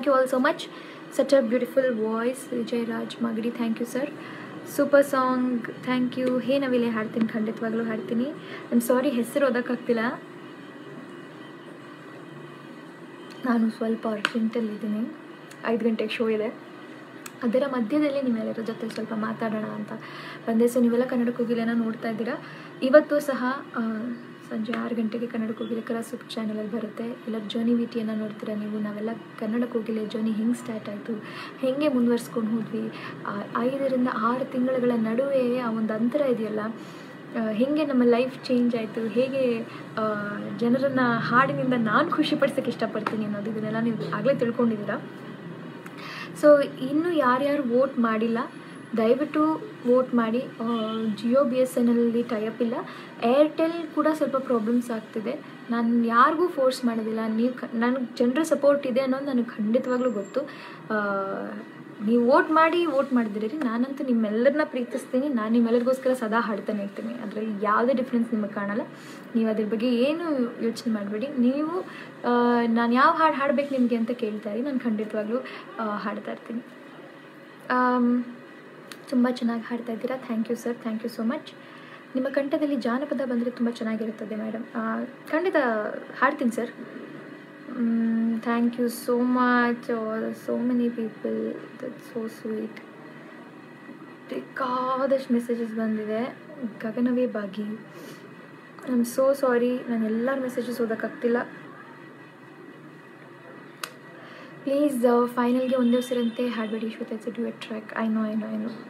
thank you all so much such a beautiful voice Vijay Raj Magadi thank you sir super song thank you ಹೇ ನವಿಲೆ ಹಾಡ್ತೀನಿ ಖಂಡಿತವಾಗ್ಲೂ ಹಾಡ್ತೀನಿ I'm sorry ಹೆಸರು ಓದೋಕ್ಕಾಗ್ತಿಲ್ಲ ನಾನು ಸ್ವಲ್ಪ ಅರ್ಜೆಂಟಲ್ಲಿದ್ದೀನಿ ಐದು ಗಂಟೆಗೆ ಶೋ ಇದೆ ಅದರ ಮಧ್ಯದಲ್ಲಿ ನಿಮ್ಮೆಲ್ಲರ ಜೊತೆ ಸ್ವಲ್ಪ ಮಾತಾಡೋಣ ಅಂತ ಬಂದೆ ಸೊ ನೀವೆಲ್ಲ ಕನ್ನಡ ಕೋಗಿಲೆನ ನೋಡ್ತಾ ಇದ್ದೀರಾ ಇವತ್ತು ಸಹ ಆ, ಸಂಜೆ ಆರು ಗಂಟೆಗೆ ಕನ್ನಡ ಕೋಗಿಲೆ ಕಲಾ ಸೂಪ್ ಚಾನಲಲ್ಲಿ ಬರುತ್ತೆ ಇಲ್ಲ ಜರ್ನಿ ವಿಟಿಯನ್ನು ನೋಡ್ತೀರಾ ನೀವು ನಾವೆಲ್ಲ ಕನ್ನಡ ಕೋಗಿಲೆ ಜರ್ನಿ ಹೆಂಗೆ ಸ್ಟಾರ್ಟ್ ಆಯಿತು ಹೇಗೆ ಮುಂದುವರ್ಸ್ಕೊಂಡು ಹೋದ್ವಿ ಆ ಐದರಿಂದ ಆರು ತಿಂಗಳುಗಳ ನಡುವೆ ಆ ಒಂದು ಅಂತರ ಇದೆಯಲ್ಲ ಆ, ಹೇಗೆ ನಮ್ಮ ಲೈಫ್ ಚೇಂಜ್ ಆಯಿತು ಹೇಗೆ ಜನರನ್ನು ಹಾಡಿನಿಂದ ನಾನು ಖುಷಿಪಡಿಸೋಕ್ಕೆ ಇಷ್ಟಪಡ್ತೀನಿ ಅನ್ನೋದು ಇದನ್ನೆಲ್ಲ ನೀವು ಆಗಲೇ ತಿಳ್ಕೊಂಡಿದ್ದೀರಾ ಸೊ ಇನ್ನು ಯಾರ್ಯಾರು ವೋಟ್ ಮಾಡಿಲ್ಲ ದಯವಿಟ್ಟು ವೋಟ್ ಮಾಡಿ ಜಿಯೋ ಬಿ ಎಸ್ ಎನ್ ಎಲ್ಲಿ ಟೈಅಪ್ ಇಲ್ಲ ಏರ್ಟೆಲ್ ಕೂಡ ಸ್ವಲ್ಪ ಪ್ರಾಬ್ಲಮ್ಸ್ ಆಗ್ತಿದೆ ನಾನು ಯಾರಿಗೂ ಫೋರ್ಸ್ ಮಾಡೋದಿಲ್ಲ ನೀವು ಕ ನನಗೆ ಜನರ ಸಪೋರ್ಟ್ ಇದೆ ಅನ್ನೋದು ನನಗೆ ಖಂಡಿತವಾಗ್ಲೂ ಗೊತ್ತು ಆ, ನೀವು ವೋಟ್ ಮಾಡಿ ವೋಟ್ ಮಾಡಿದಿರಿ ನಾನಂತೂ ನಿಮ್ಮೆಲ್ಲರನ್ನ ಪ್ರೀತಿಸ್ತೀನಿ ನಾನು ನಿಮ್ಮೆಲ್ಲರಿಗೋಸ್ಕರ ಸದಾ ಹಾಡ್ತಾನೆ ಇರ್ತೀನಿ ಅದರಲ್ಲಿ ಯಾವುದೇ ಡಿಫ್ರೆನ್ಸ್ ನಿಮಗೆ ಕಾಣಲ್ಲ ನೀವು ಅದ್ರ ಬಗ್ಗೆ ಏನು ಯೋಚನೆ ಮಾಡಬೇಡಿ ನೀವು ನಾನು ಯಾವ ಹಾಡು ಹಾಡ್ಬೇಕು ನಿಮಗೆ ಅಂತ ಕೇಳ್ತಾ ಇರಿ ನಾನು ಖಂಡಿತವಾಗ್ಲೂ ಆ, ಹಾಡ್ತಾ ಇರ್ತೀನಿ ತುಂಬ ಚೆನ್ನಾಗಿ ಹಾಡ್ತಾ ಇದ್ದೀರಾ thank you sir thank you so much ನಿಮ್ಮ ಕಂಠದಲ್ಲಿ ಜಾನಪದ ಬಂದರೆ ತುಂಬ ಚೆನ್ನಾಗಿರುತ್ತದೆ ಮೇಡಮ್ ಖಂಡಿತ ಹಾಡ್ತೀನಿ sir thank you so much so many people that so sweet ಬೇಕಾದಷ್ಟು ಮೆಸೇಜಸ್ ಬಂದಿದೆ ಗಗನವೇ ಬಾಗಿ ಐ ಆಮ್ ಸೋ ಸಾರಿ ನಾನು ಎಲ್ಲರ ಮೆಸೇಜಸ್ ಓದೋಕ್ಕಾಗ್ತಿಲ್ಲ ಪ್ಲೀಸ್ ಫೈನಲ್ಗೆ ಒಂದೇ ಉಸಿರಂತೆ ಹಾಡಬೇಡಿ Shweta it's due track I know I know I know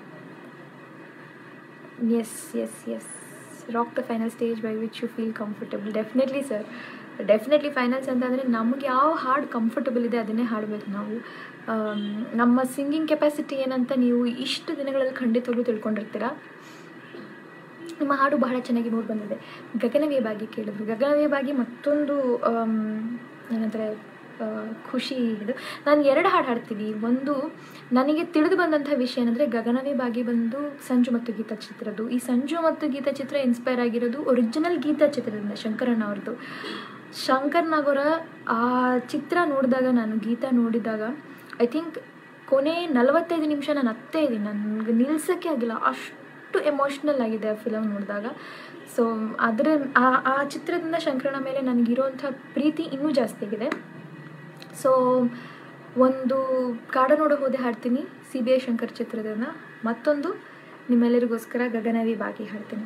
yes yes yes rock the final stage by which you feel comfortable definitely sir definitely finals ಅಂತಂದರೆ ನಮಗೆ ಯಾವ ಹಾಡು ಕಂಫರ್ಟಬಲ್ ಇದೆ ಅದನ್ನೇ ಹಾಡಬೇಕು ನಾವು ಆಮ್, ನಮ್ಮ ಸಿಂಗಿಂಗ್ ಕೆಪಾಸಿಟಿ ಏನಂತ ನೀವು ಇಷ್ಟು ದಿನಗಳಲ್ಲಿ ಖಂಡಿತವಾಗ್ಲೂ ತಿಳ್ಕೊಂಡಿರ್ತೀರ ನಿಮ್ಮ ಹಾಡು ಬಹಳ ಚೆನ್ನಾಗಿ ಮೂಡಿ ಬಂದಿದೆ ಗಗನವೇ ಬಾಗಿ ಕೇಳಿದ್ರು ಗಗನವೇ ಬಾಗಿ ಮತ್ತೊಂದು ಆಮ್, ಏನಂದರೆ ಆ, ಖುಷಿ ಇದು ನಾನು ಎರಡು ಹಾಡು ಹಾಡ್ತೀವಿ ಒಂದು ನನಗೆ ತಿಳಿದು ಬಂದಂಥ ವಿಷಯ ಏನಂದರೆ ಗಗನವೇ ಬಾಗಿ ಬಂದು ಸಂಜು ಮತ್ತು ಗೀತಾ ಚಿತ್ರದ್ದು ಈ ಸಂಜು ಮತ್ತು ಗೀತಾ ಚಿತ್ರ ಇನ್ಸ್ಪೈರ್ ಆಗಿರೋದು ಒರಿಜಿನಲ್ ಗೀತಾ ಚಿತ್ರದಿಂದ ಶಂಕರಣ್ಣ ಅವ್ರದ್ದು ಶಂಕರ್ನಾಗವರ ಆ ಚಿತ್ರ ನೋಡಿದಾಗ ನಾನು ಗೀತಾ ನೋಡಿದಾಗ ಐ ಥಿಂಕ್ ಕೊನೆ ನಲವತ್ತೈದು ನಿಮಿಷ ನಾನು ಅತ್ತೇ ಇದ್ದೀನಿ ನನಗೆ ನಿಲ್ಸೋಕ್ಕೆ ಆಗಿಲ್ಲ ಅಷ್ಟು ಎಮೋಷ್ನಲ್ ಆಗಿದೆ ಆ ಫಿಲಮ್ ನೋಡಿದಾಗ ಸೊ ಅದರ ಆ ಆ ಚಿತ್ರದಿಂದ ಶಂಕರಣ್ಣ ಮೇಲೆ ನನಗಿರೋಂಥ ಪ್ರೀತಿ ಇನ್ನೂ ಜಾಸ್ತಿ ಆಗಿದೆ ಸೊ ಒಂದು ಕಾಡ ನೋಡೋ ಹೋದೆ ಹಾಡ್ತೀನಿ ಸಿ ಬಿ ಐ ಶಂಕರ್ ಚಿತ್ರದಿಂದ ಮತ್ತೊಂದು ನಿಮ್ಮೆಲ್ಲರಿಗೋಸ್ಕರ ಗಗನವಿ ಬಾಗಿ ಹಾಡ್ತೀನಿ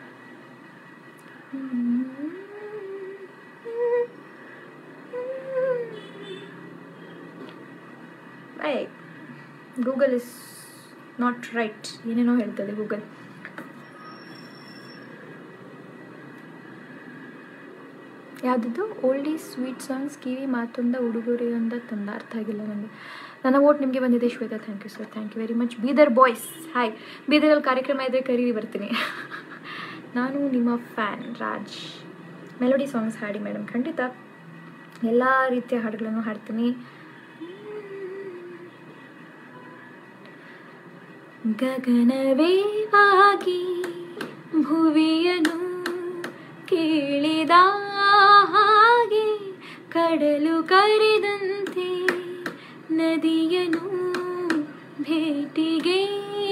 I Google is not right ಏನೇನೋ ಹೇಳ್ತದೆ ಗೂಗಲ್ ಯಾವುದಿದ್ದು ಓಲ್ಡ್ ಈಸ್ ಸ್ವೀಟ್ ಸಾಂಗ್ಸ್ ಕಿವಿ ಮಾತೊಂದ ಉಡುಗೊರೆಯೊಂದ ತಂದ ಅರ್ಥ ಆಗಿಲ್ಲ ನನಗೆ ನನ್ನ ಓಟ್ ನಿಮಗೆ ಬಂದಿದೆ Shweta thank you sir thank you very much Bidar boys hi ಬೀದರಲ್ಲಿ ಕಾರ್ಯಕ್ರಮ ಇದ್ದರೆ ಕರೀರಿ ಬರ್ತೀನಿ ನಾನು ನಿಮ್ಮ ಫ್ಯಾನ್ ರಾಜ್ ಮೆಲೋಡಿ ಸಾಂಗ್ಸ್ ಹಾಡಿ ಮೇಡಮ್ ಖಂಡಿತ ಎಲ್ಲ ರೀತಿಯ ಹಾಡುಗಳನ್ನು ಹಾಡ್ತೀನಿ ಗಗನವೇ ಆಗಿ ಭುವಿಯನು ಕೇಳಿದ ಹಾಗೆ ಕಡಲು ಕರೆದಂತೆ ನದಿಯನು ಭೇಟಿಗೆ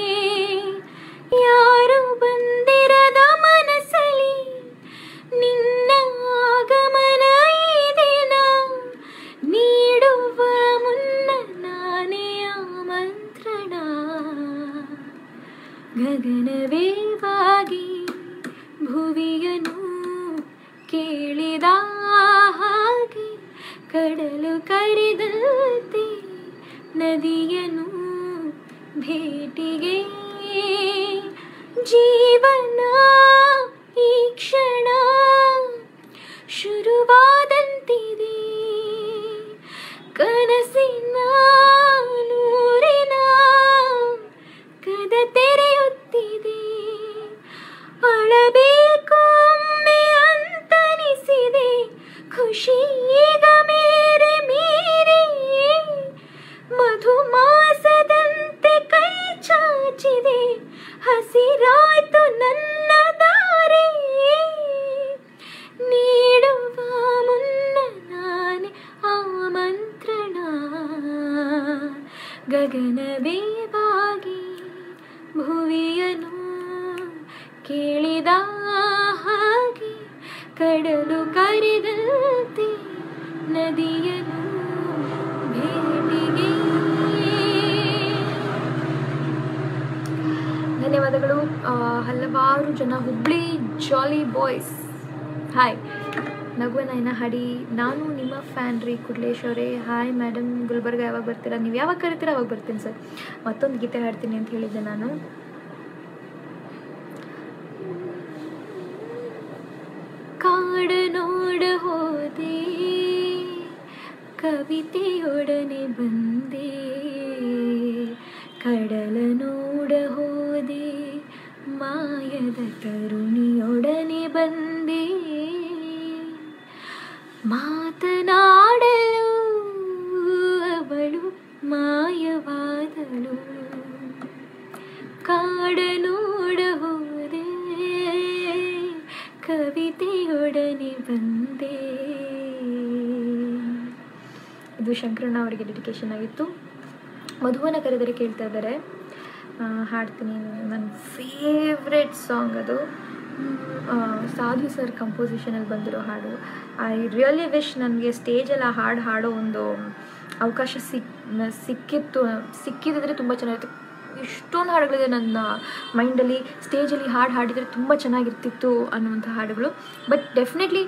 ಯಾರು ಬಂದಿರದ ಮನಸ್ಸಲಿ ನಿನ್ನ ಆಗಮನ ಈ ದಿನ ನೀಡುವ ಮುನ್ನ ನಾನೇ ಆಮಂತ್ರಣ ಗಗನವೇವಾಗಿ ಭುವಿಯನು ಕೇಳಿದ ಹಾಗೆ ಕಡಲು ಕರೆದಂತೆ ನದಿಯನು ಭೇಟಿಗೆ ಜೀವನ ಈ ಕ್ಷಣ ಶುರುವಾದಂತಿದೆ ಕನಸಿನ ನೂರಿನ ಕದ ತೆರೆಯುತ್ತಿದೆ ಅಳಬೇಕು ಒಮ್ಮೆ ಅಂತನಿಸಿದೆ ಖುಷಿ ಈಗ ಮೇರೆ ಮೀರಿ ಮಧುಮಾಸದಂತೆ ಕೈ ಚಾಚಿದೆ ಹಸಿರಾಯ್ತು ನನ್ನ ದಾರಿ ನೀಡುವ ಮುನ್ನ ನಾನೇ ಆಮಂತ್ರಣ ಗಗನವೇ ಬಾಗಿ ಭುವಿಯನು ಕೇಳಿದ ಹಾಗೆ ಕಡಲು ಕರೆದಂತೆ ನದಿಯನು ಭೇಟಿಗೆ ಧನ್ಯವಾದಗಳು ಆ, ಹಲವಾರು ಜನ ಹುಬ್ಳಿ ಜಾಲಿ ಬಾಯ್ಸ್ ಹಾಯ್ ನಗುವ ನಯನ ಹಾಡಿ ನಾನು ನಿಮ್ಮ ಫ್ಯಾನ್ ರೀ ಕುಡ್ಲೇಶ್ ಅವರೇ ಹಾಯ್ ಮೇಡಮ್ ಗುಲ್ಬರ್ಗ ಯಾವಾಗ ಬರ್ತೀರಾ ನೀವು ಯಾವಾಗ ಕರಿತೀರಾ ಅವಾಗ ಬರ್ತೀನಿ ಸರ್ ಮತ್ತೊಂದು ಗೀತೆ ಹಾಡ್ತೀನಿ ಅಂತ ಹೇಳಿದ್ದೆ ನಾನು ಕಾಡ ನೋಡ ಹೋದೆ ಕವಿತೆಯೊಡನೆ ಬಂದೆ ಕಡಲ ನೋಡ ಹೋದೆ ಮಾಯದ ತರುಣಿಯೊಡನೆ ಬಂದೆ ಮಾತನಾಡಲು ಅವಳು ಮಾಯವಾದಳು ಕಾಡ ನೋಡ ಹೋದೆ ಕವಿತೆಯೊಡನೆ ಬಂದೆ ಇದು ಶಂಕರಣ್ಣ ಅವರಿಗೆ ಡೆಡಿಕೇಶನ್ ಆಗಿತ್ತು ಮಧುವನ ಕರೆದರೆ ಕೇಳ್ತಾ ಇದ್ದಾರೆ ಆ, ಹಾಡ್ತೀನಿ ನನ್ನ ಫೇವ್ರೆಟ್ ಸಾಂಗ್ ಅದು ಮ್, ಆ, ಸಾಧು ಸರ್ ಕಂಪೋಸಿಷನಲ್ಲಿ ಬಂದಿರೋ ಹಾಡು ಐ ರಿಯಲಿ ವಿಶ್ ನನಗೆ ಸ್ಟೇಜಲ್ಲಿ ಆ ಹಾಡು ಹಾಡೋ ಒಂದು ಅವಕಾಶ ಸಿಕ್ ಸಿಕ್ಕಿತ್ತು ಸಿಕ್ಕಿದ್ರೆ ತುಂಬ ಚೆನ್ನಾಗಿತ್ತು ಇಷ್ಟೊಂದು ಹಾಡುಗಳಿದೆ ನನ್ನ ಮೈಂಡಲ್ಲಿ ಸ್ಟೇಜಲ್ಲಿ ಹಾಡು ಹಾಡಿದರೆ ತುಂಬ ಚೆನ್ನಾಗಿರ್ತಿತ್ತು ಅನ್ನುವಂಥ ಹಾಡುಗಳು ಬಟ್ ಡೆಫಿನೆಟ್ಲಿ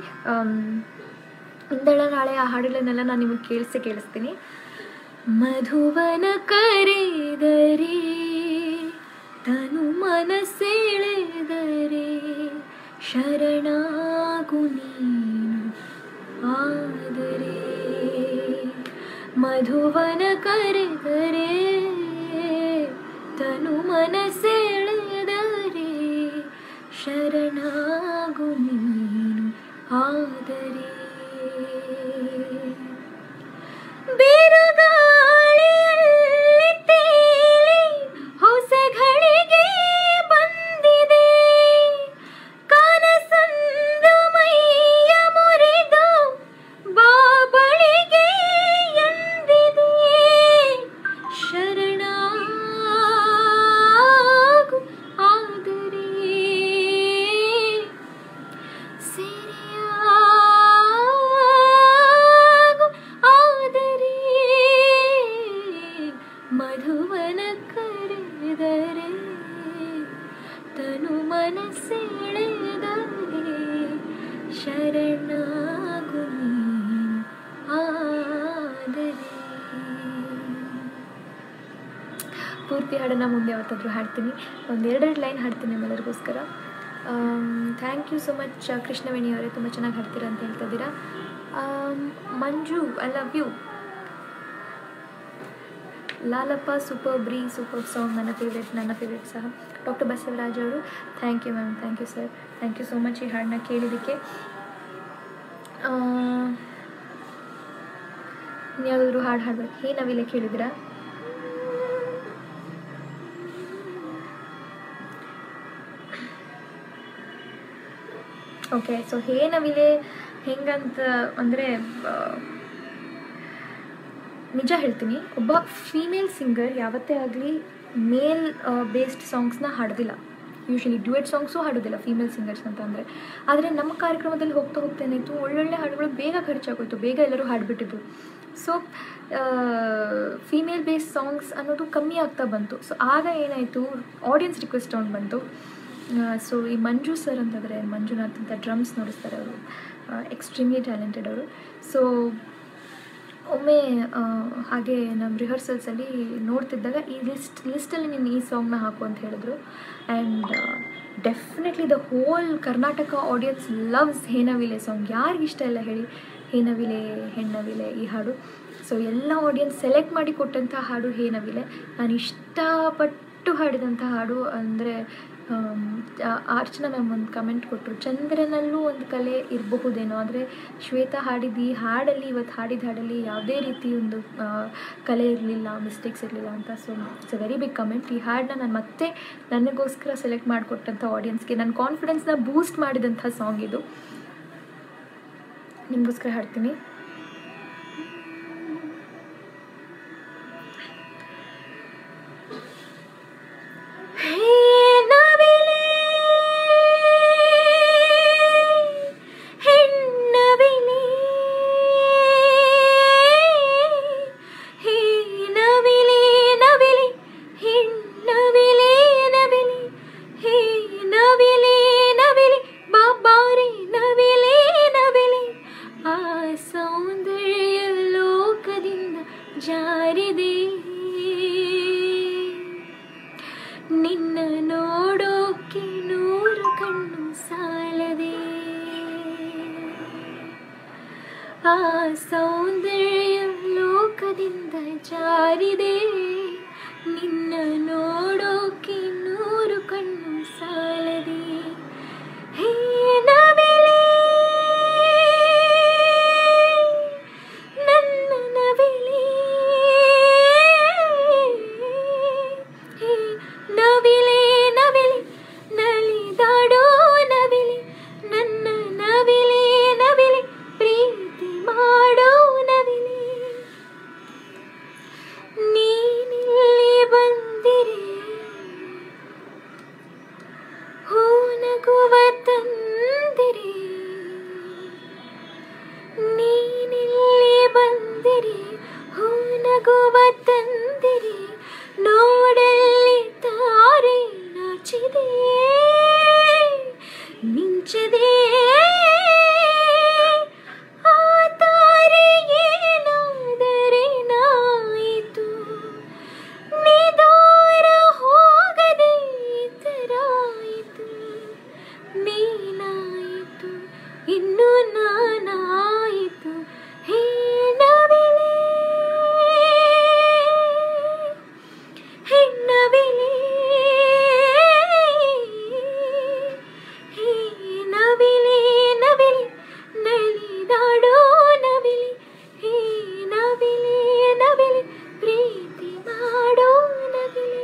ಇಂದಳ ನಾಳೆ ಆ ಹಾಡುಗಳನ್ನೆಲ್ಲ ನಾನು ನಿಮಗೆ ಕೇಳಿಸೇ ಕೇಳಿಸ್ತೀನಿ ಮಧುವನ ಕರೆದರೆ ತನು ಮನಸ್ಸೆಳೆದರೆ ಶರಣಾಗು ನೀನು ಆದರೆ ಮಧುವನ ಕರೆದರೆ ತನು ಮನಸ್ಸೆಳೆದರೆ ಶರಣಾಗು ನೀನು ಆದರೆ ಬಿರುಗಾಳಿಯಲ್ಲಿ ತೇಲಿ ಹೊಸ ಘಳಿಗೆ ಬಂದಿದೆ ಕನಸೊಂದು ಮೈಯ ಮುರಿದು ಬಾಬಳಿಗೆ ಎಂದಿದೆ ಶರಣಾಗು ಆದರೆ ಸಿರಿಯಾಗು ಆದರೆ ಮಧುವನ ಕರೆದರೆ ತನು ಮನಸ್ಸೆಳೆದರೆ ಶರಣಾಗು ನೀನು ಆದರೆ ಪೂರ್ತಿ ಹಾಡನ್ನು ಮುಂದೆ ಯಾವತ್ತಾದರೂ ಹಾಡ್ತೀನಿ ಒಂದೆರಡೆರಡು ಲೈನ್ ಹಾಡ್ತೀನಿ ನಿಮ್ಮೆಲ್ಲರಿಗೋಸ್ಕರ thank you so much Krishnaveni ಅವರೇ ತುಂಬ ಚೆನ್ನಾಗಿ ಹಾಡ್ತೀರಾ ಅಂತ ಹೇಳ್ತಾ ಇದ್ದೀರಾ ಆಮ್, Manju I love you Lalappa super ಬ್ರೀ ಸೂಪರ್ ಸಾಂಗ್ ನನ್ನ ಫೇವ್ರೆಟ್ ನನ್ನ ಫೇವ್ರೆಟ್ ಸಹ ಡಾಕ್ಟರ್ ಬಸವರಾಜ್ ಅವರು thank you ma'am thank you sir thank you so much ಈ ಹಾಡನ್ನ ಕೇಳಿದ್ದಕ್ಕೆ ಇನ್ಯಾವುದಾದ್ರು ಹಾಡು ಹಾಡ್ಬೇಕು ಹೇ ನವಿಲೆ ಕೇಳಿದಿರಾ ಓಕೆ ಸೊ ಹೇ ನವಿಲೆ ಹೆಂಗಂತ ಅಂದರೆ ನಿಜ ಹೇಳ್ತೀನಿ ಒಬ್ಬ ಫೀಮೇಲ್ ಸಿಂಗರ್ ಯಾವತ್ತೇ ಆಗಲಿ ಮೇಲ್ ಬೇಸ್ಡ್ ಸಾಂಗ್ಸ್ನ ಹಾಡೋದಿಲ್ಲ ಯೂಶಲಿ ಡ್ಯುಯೆಟ್ ಸಾಂಗ್ಸು ಹಾಡೋದಿಲ್ಲ ಫೀಮೇಲ್ ಸಿಂಗರ್ಸ್ ಅಂತ ಅಂದರೆ ಆದರೆ ನಮ್ಮ ಕಾರ್ಯಕ್ರಮದಲ್ಲಿ ಹೋಗ್ತಾ ಹೋಗ್ತಾ ಏನಾಯಿತು ಒಳ್ಳೊಳ್ಳೆ ಹಾಡುಗಳು ಬೇಗ ಖರ್ಚಾಗೋಯ್ತು ಬೇಗ ಎಲ್ಲರೂ ಹಾಡಿಬಿಟ್ಟಿದ್ರು ಸೊ ಫೀಮೇಲ್ ಬೇಸ್ಡ್ ಸಾಂಗ್ಸ್ ಅನ್ನೋದು ಕಮ್ಮಿ ಆಗ್ತಾ ಬಂತು ಸೊ ಆಗ ಏನಾಯಿತು ಆಡಿಯನ್ಸ್ ರಿಕ್ವೆಸ್ಟ್ ಒಂದು ಬಂತು ಸೊ ಈ ಮಂಜು ಸರ್ ಅಂತಂದರೆ ಮಂಜುನಾಥ್ ಅಂತ ಡ್ರಮ್ಸ್ ನುಡಿಸ್ತಾರೆ ಅವರು ಎಕ್ಸ್ಟ್ರೀಮ್ಲಿ ಟ್ಯಾಲೆಂಟೆಡ್ ಅವರು ಸೊ ಒಮ್ಮೆ ಆ, ಹಾಗೆ ನಮ್ಮ ರಿಹರ್ಸಲ್ಸಲ್ಲಿ ನೋಡ್ತಿದ್ದಾಗ ಈ ಲಿಸ್ಟ್ ಲಿಸ್ಟಲ್ಲಿ ನೀನು ಈ ಸಾಂಗ್ನ ಹಾಕು ಅಂತ ಹೇಳಿದ್ರು and definitely the whole Karnataka audience loves ಹೇನವಿಲೆ ಸಾಂಗ್ ಯಾರಿಗೆ ಇಷ್ಟ ಇಲ್ಲ ಹೇಳಿ ಹೇನವಿಲೆ ಹೆಣ್ಣವಿಲೆ ಈ ಹಾಡು ಸೊ ಎಲ್ಲ ಆಡಿಯನ್ಸ್ ಸೆಲೆಕ್ಟ್ ಮಾಡಿ ಕೊಟ್ಟಂಥ ಹಾಡು ಹೇನವಿಲೆ ನಾನು ಇಷ್ಟಪಟ್ಟು ಹಾಡಿದಂಥ ಹಾಡು ಅಂದರೆ ಅರ್ಚನಾ ಮ್ಯಾಮ್ ಒಂದು ಕಮೆಂಟ್ ಕೊಟ್ಟರು ಚಂದ್ರನಲ್ಲೂ ಒಂದು ಕಲೆ ಇರಬಹುದೇನೋ ಆದರೆ ಶ್ವೇತಾ ಹಾಡಿದ್ದು ಈ ಹಾಡಲ್ಲಿ ಇವತ್ತು ಹಾಡಿದ ಹಾಡಲ್ಲಿ ಯಾವುದೇ ರೀತಿ ಒಂದು ಆ, ಕಲೆ ಇರಲಿಲ್ಲ ಮಿಸ್ಟೇಕ್ಸ್ ಇರಲಿಲ್ಲ ಅಂತ so it's a very big comment ಈ ಹಾಡನ್ನ ನಾನು ಮತ್ತೆ ನನಗೋಸ್ಕರ ಸೆಲೆಕ್ಟ್ ಮಾಡಿಕೊಟ್ಟಂಥ ಆಡಿಯನ್ಸ್ಗೆ ನನ್ನ ಕಾನ್ಫಿಡೆನ್ಸ್ನ ಬೂಸ್ಟ್ ಮಾಡಿದಂಥ ಸಾಂಗ್ ಇದು ನಿಮಗೋಸ್ಕರ ಹಾಡ್ತೀನಿ ಜಾರಿದೆ ನಿನ್ನ ನೋಡೋಕೆ ನೂರು ಕಣ್ಣು ಸಾಲದೆ ಆ ಸೌಂದರ್ಯ ಲೋಕದಿಂದ ಜಾರಿದೆ ನಿನ್ನ ನೋಡೋಕೆ ನೂರು ಕಣ್ಣು ಸಾಲದೆ ಹೇ ನವಿಲೆ ನನ್ನ ನವಿಲೆ ಹೇ ನವಿಲೆ ನವಿಲೆ ನಲಿದಾಡೋ ನವಿಲೆ ನನ್ನ ನವಿಲೆ ನವಿಲೆ ಪ್ರೀತಿ ಮಾಡೋ ನವಿಲೆ ನೀನಿಲ್ಲಿ ಬಂದಿರೆ ಹೂ ನಗುವ ತಂದಿರೆ ನೀನಿಲ್ಲಿ ಬಂದಿರೆ ಹೂ ನಗುವ ತಂದಿರೆ ನೋಡಲ್ಲಿ ತಾರೆ ನಾಚಿದೆ ಮಿಂಚದೆ ಆ ತಾರೆ ಏನಾದರೆ ನಾಯಿತು ನೀ ದೂರ ಹೋಗದೆ ತರಾಯಿತು ನೀನಾಯಿತು ಇನ್ನು ನಾನಾಯಿತು ಹೇ ನವಿಲೆ ಹೇ ನವಿಲೆ ಹೇ ನವಿಲೆ ನವಿಲೆ ನಲಿದಾಡೋ ನವಿಲೆ ಹೇ ನವಿಲೆ ನವಿಲೆ ಪ್ರೀತಿ ಮಾಡೋ ನವಿಲೆ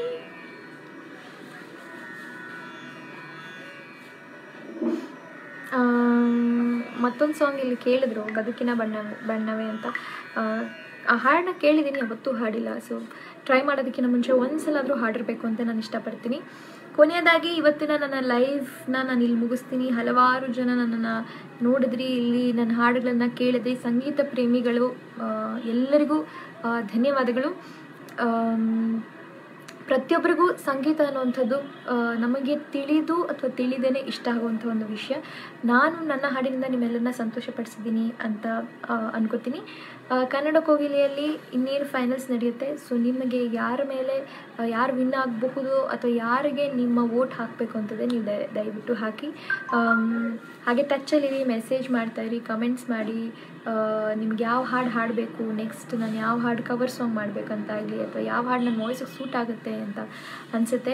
ಮತ್ತೊಂದು ಸಾಂಗ್ ಇಲ್ಲಿ ಕೇಳಿದ್ರು ಬದುಕಿನ ಬಣ್ಣ ಬಣ್ಣವೇ ಅಂತ ಆ, ಆ ಹಾಡನ್ನ ಕೇಳಿದ್ದೀನಿ ಯಾವತ್ತೂ ಹಾಡಿಲ್ಲ ಸೊ ಟ್ರೈ ಮಾಡೋದಕ್ಕಿಂತ ಮುಂಚೆ ಒಂದು ಸಲ ಆದರೂ ಹಾಡಿರ್ಬೇಕು ಅಂತ ನಾನು ಇಷ್ಟಪಡ್ತೀನಿ ಕೊನೆಯದಾಗಿ ಇವತ್ತಿನ ನನ್ನ ಲೈಫ್ನ ನಾನು ಇಲ್ಲಿ ಮುಗಿಸ್ತೀನಿ ಹಲವಾರು ಜನ ನನ್ನನ್ನು ನೋಡಿದ್ರಿ ಇಲ್ಲಿ ನನ್ನ ಹಾಡುಗಳನ್ನು ಕೇಳಿದ್ರಿ ಸಂಗೀತ ಪ್ರೇಮಿಗಳು ಆ, ಎಲ್ಲರಿಗೂ ಆ, ಧನ್ಯವಾದಗಳು ಆಮ್, ಪ್ರತಿಯೊಬ್ಬರಿಗೂ ಸಂಗೀತ ಅನ್ನುವಂಥದ್ದು ಆ, ನಮಗೆ ತಿಳಿದು ಅಥವಾ ತಿಳಿದೇನೆ ಇಷ್ಟ ಆಗುವಂಥ ಒಂದು ವಿಷಯ ನಾನು ನನ್ನ ಹಾಡಿನಿಂದ ನಿಮ್ಮೆಲ್ಲರನ್ನ ಸಂತೋಷಪಡಿಸಿದ್ದೀನಿ ಅಂತ ಆ, ಅನ್ಕೋತೀನಿ ಆ, ಕನ್ನಡ ಕೋಗಿಲೆಯಲ್ಲಿ ಇನ್ನೇನು ಫೈನಲ್ಸ್ ನಡೆಯುತ್ತೆ ಸೊ ನಿಮಗೆ ಯಾರ ಮೇಲೆ ಆ, ಯಾರು ವಿನ್ ಆಗಬಹುದು ಅಥವಾ ಯಾರಿಗೆ ನಿಮ್ಮ ವೋಟ್ ಹಾಕಬೇಕು ಅಂತದೆ ನೀವು ದಯ ದಯವಿಟ್ಟು ಹಾಕಿ ಆಮ್, ಹಾಗೆ ಟಚ್ಚಲ್ಲಿರಿ ಮೆಸೇಜ್ ಮಾಡ್ತಾಯಿರಿ ಕಮೆಂಟ್ಸ್ ಮಾಡಿ ಆ, ನಿಮ್ಗೆ ಯಾವ ಹಾಡು ಹಾಡಬೇಕು ನೆಕ್ಸ್ಟ್ ನಾನು ಯಾವ ಹಾಡು ಕವರ್ ಸಾಂಗ್ ಮಾಡಬೇಕಂತ ಆಗಲಿ ಅಥವಾ ಯಾವ ಹಾಡು ನನ್ನ ವಾಯ್ಸಿಗೆ ಸೂಟ್ ಆಗುತ್ತೆ ಅಂತ ಅನಿಸುತ್ತೆ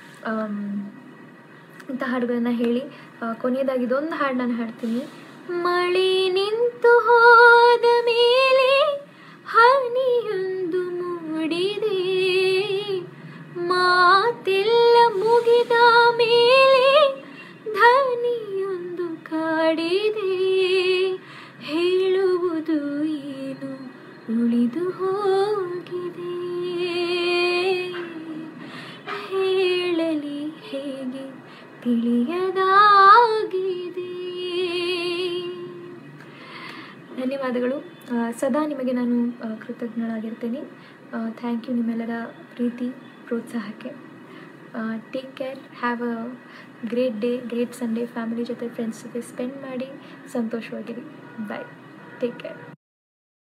ಇಂಥ ಹಾಡುಗಳನ್ನು ಹೇಳಿ ಆ, ಕೊನೆಯದಾಗಿ ಇದೊಂದು ಹಾಡು ನಾನು ಹಾಡ್ತೀನಿ ಮಳೆ ನಿಂತು ಹೋದ ಮೇಲೆ ಹನಿಯೊಂದು ಮೂಡಿದೆ ಮಾತೆಲ್ಲ ಮುಗಿದ ಮೇಲೆ ಧನಿಯೊಂದು ಕಾಡಿದೆ ಹೇಳುವುದು ಏನು ಉಳಿದು ಹೋಗಿದೆ ಹೇಳಲಿ ಹೇಗೆ ತಿಳಿಯದಾಗಿದೆ ಧನ್ಯವಾದಗಳು ಆ, ಸದಾ ನಿಮಗೆ ನಾನು ಆ, ಕೃತಜ್ಞಳಾಗಿರ್ತೇನೆ ಥ್ಯಾಂಕ್ ಯು ನಿಮ್ಮೆಲ್ಲರ ಪ್ರೀತಿ ಪ್ರೋತ್ಸಾಹಕ್ಕೆ take care have a great day great Sunday family ಜೊತೆ ಫ್ರೆಂಡ್ಸ್ ಜೊತೆ ಸ್ಪೆಂಡ್ ಮಾಡಿ ಸಂತೋಷವಾಗಿರಿ ಬಾಯ್ ಟೇಕ್ ಕೇರ್